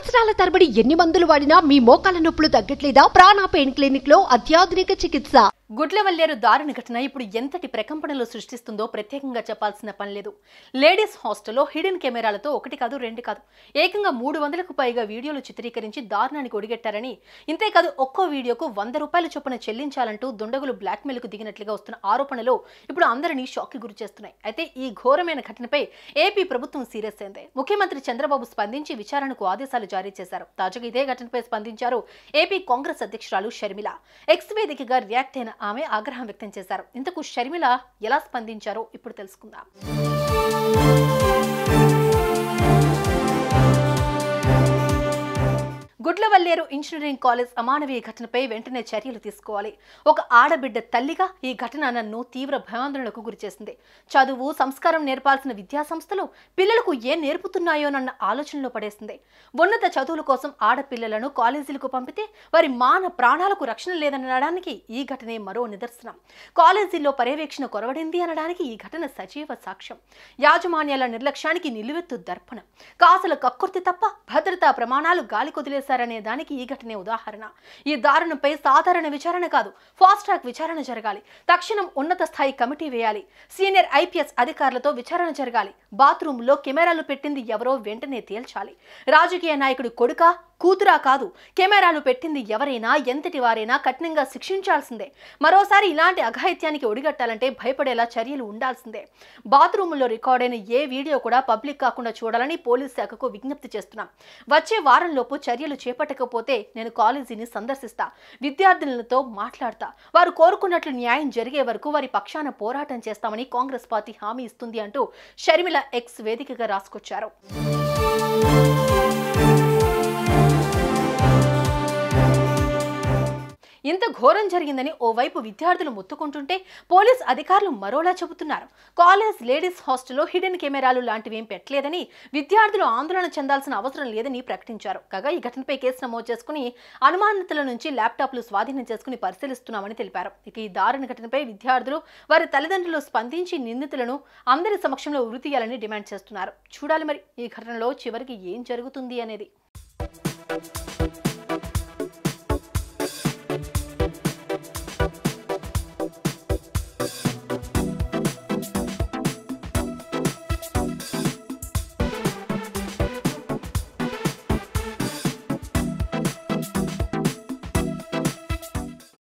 సంవత్సరాల తరబడి ఎన్ని మందులు వాడినా మీ మోకాల నొప్పులు తగ్గట్లేదా ప్రాణ పెయిన్ క్లినిక్ లో అత్యాధునిక చికిత్స గుడ్లవల్లేరు దారుణ ఘటన ఇప్పుడు ఎంతటి ప్రకంపనలు సృష్టిస్తుందో ప్రత్యేకంగా చెప్పాల్సిన పని లేదు లేడీస్ హాస్టల్లో హిడెన్ కెమెరాలతో ఒకటి కాదు రెండు కాదు ఏకంగా మూడు వందలకు పైగా వీడియోలు చిత్రీకరించి దారుణానికి ఒడిగట్టారని ఇంతేకాదు ఒక్కో వీడియోకు వంద రూపాయల చొప్పున చెల్లించాలంటూ దుండగులు బ్లాక్మెయిల్కు దిగినట్లుగా వస్తున్న ఆరోపణలు ఇప్పుడు అందరినీ షాక్కి గురి చేస్తున్నాయి అయితే ఈ ఘోరమైన ఘటనపై ఏపీ ప్రభుత్వం సీరియస్ అయింది ముఖ్యమంత్రి చంద్రబాబు స్పందించి విచారణకు ఆదేశాలు జారీ చేశారు తాజాగా ఇదే ఘటనపై స్పందించారు ఏపీ కాంగ్రెస్ అధ్యక్షురాలు షర్మిల ఎక్స్ వేదికగా రియాక్ట్ అయిన ఆమె ఆగ్రహం వ్యక్తం చేశారు ఇంతకు షర్మిల ఎలా స్పందించారో ఇప్పుడు తెలుసుకుందాం గుడ్లవల్లేరు ఇంజనీరింగ్ కాలేజ్ అమానవీయ ఘటనపై వెంటనే చర్యలు తీసుకోవాలి ఒక ఆడబిడ్డ తల్లిగా ఈ ఘటన నన్ను తీవ్ర భయాందోళనకు గురిచేసింది చదువు సంస్కారం నేర్పాల్సిన విద్యా సంస్థలు పిల్లలకు ఏం నేర్పుతున్నాయోనన్న ఆలోచనలో పడేసింది ఉన్నత చదువుల కోసం ఆడపిల్లలను కాలేజీలకు పంపితే వారి మాన ప్రాణాలకు రక్షణ లేదనడానికి ఈ ఘటనే మరో నిదర్శనం కాలేజీల్లో పర్యవేక్షణ కొరవడింది అనడానికి ఈ ఘటన సజీవ సాక్ష్యం యాజమాన్యాల నిర్లక్ష్యానికి నిలువెత్తు దర్పణం కాసుల కక్కుర్తి తప్ప భద్రతా ప్రమాణాలు గాలి కొదిలేశారనే దానికి ఈ ఘటనే ఉదాహరణ ఈ దారుణంపై సాధారణ విచారణ కాదు ఫాస్ట్ ట్రాక్ విచారణ జరగాలి తక్షణం ఉన్నత స్థాయి కమిటీ వేయాలి సీనియర్ ఐపీఎస్ అధికారులతో విచారణ జరగాలి బాత్రూంలో కెమెరాలు పెట్టింది ఎవరో వెంటనే తేల్చాలి రాజకీయ నాయకుడు కొడుకా కూతురా కాదు కెమెరాలు పెట్టింది ఎవరైనా ఎంతటి వారైనా కఠినంగా శిక్షించాల్సిందే మరోసారి ఇలాంటి అఘాయిత్యానికి ఒడిగట్టాలంటే భయపడేలా చర్యలు ఉండాల్సిందే బాత్రూముల్లో రికార్డైన ఏ వీడియో కూడా పబ్లిక్ కాకుండా చూడాలని పోలీస్ శాఖకు విజ్ఞప్తి చేస్తున్నాం వచ్చే వారంలోపు చర్యలు చేపట్టకపోతే నేను కాలేజీని సందర్శిస్తా విద్యార్థులతో మాట్లాడతా వారు కోరుకున్నట్లు న్యాయం జరిగే వరకు వారి పక్షాన పోరాటం చేస్తామని కాంగ్రెస్ పార్టీ హామీ ఇస్తుంది అంటూ షర్మిల ఎక్స్ వేదికగా రాసుకొచ్చారు ఇంత ఘోరం జరిగిందని ఓవైపు విద్యార్థులు ముత్తుకుంటుంటే పోలీస్ అధికారులు మరోలా చెబుతున్నారు కాలేజ్ లేడీస్ హాస్టల్లో హిడెన్ కెమెరాలు లాంటివి ఏం పెట్టలేదని విద్యార్థులు ఆందోళన చెందాల్సిన అవసరం లేదని ప్రకటించారు కాగా ఈ ఘటనపై కేసు నమోదు చేసుకుని అనుమానితుల నుంచి ల్యాప్టాప్లు స్వాధీనం చేసుకుని పరిశీలిస్తున్నామని తెలిపారు ఇక ఈ దారుణ ఘటనపై విద్యార్థులు వారి తల్లిదండ్రులు స్పందించి నిందితులను అందరి సమక్షంలో ఉరి తీయాలని డిమాండ్ చేస్తున్నారు చూడాలి మరి ఈ ఘటనలో చివరికి ఏం జరుగుతుంది అనేది